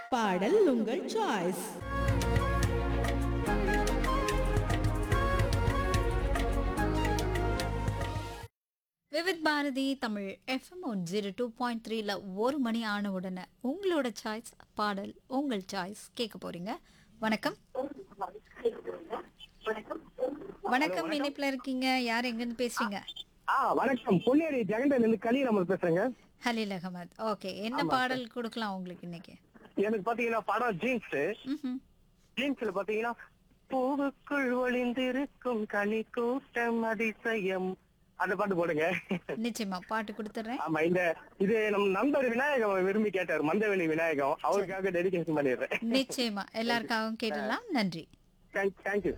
பாடல் உங்கள் choice Vividh Bharati Tamil FM one zero two point த்ரீல ஒரு மணி ஆன உடனே உங்களோட சாய்ஸ் பாடல் உங்கள் சாய்ஸ் கேட்க போறீங்க வணக்கம் வணக்கம் இணைப்புல இருக்கீங்க யார் எங்கன்னு பேசுறீங்க ஆ வணக்கம் பொன்னேரி ஜெகண்டன் இருந்து கலி நம்ம பேசுறேங்க ஹலீல் அகமத் ஓகே என்ன பாடல் கொடுக்கலாம் உங்களுக்கு இன்னைக்கு எனக்கு பாத்தீங்கன்னா படம் ஜீன்ஸ் ம்ஹும். ஜீன்ஸ்ல பாத்தீங்கன்னா பூவுக்குள் ஒளிந்திருக்கும் கனி கூட்டம் அதிசயம் அந்த பாட்டு போடுங்க நிச்சயமா பாட்டு கொடுத்துட்றேன் ஆமா இந்த இது நம்ம நண்பர் விநாயகம் விரும்பி கேட்டார் மந்தவெளி விநாயகம் அவருக்காக டெடிகேஷன் பண்ணிடுறேன் நிச்சயமா எல்லாருக்காகவும் கேட்டலாம் நன்றி தேங்க்யூ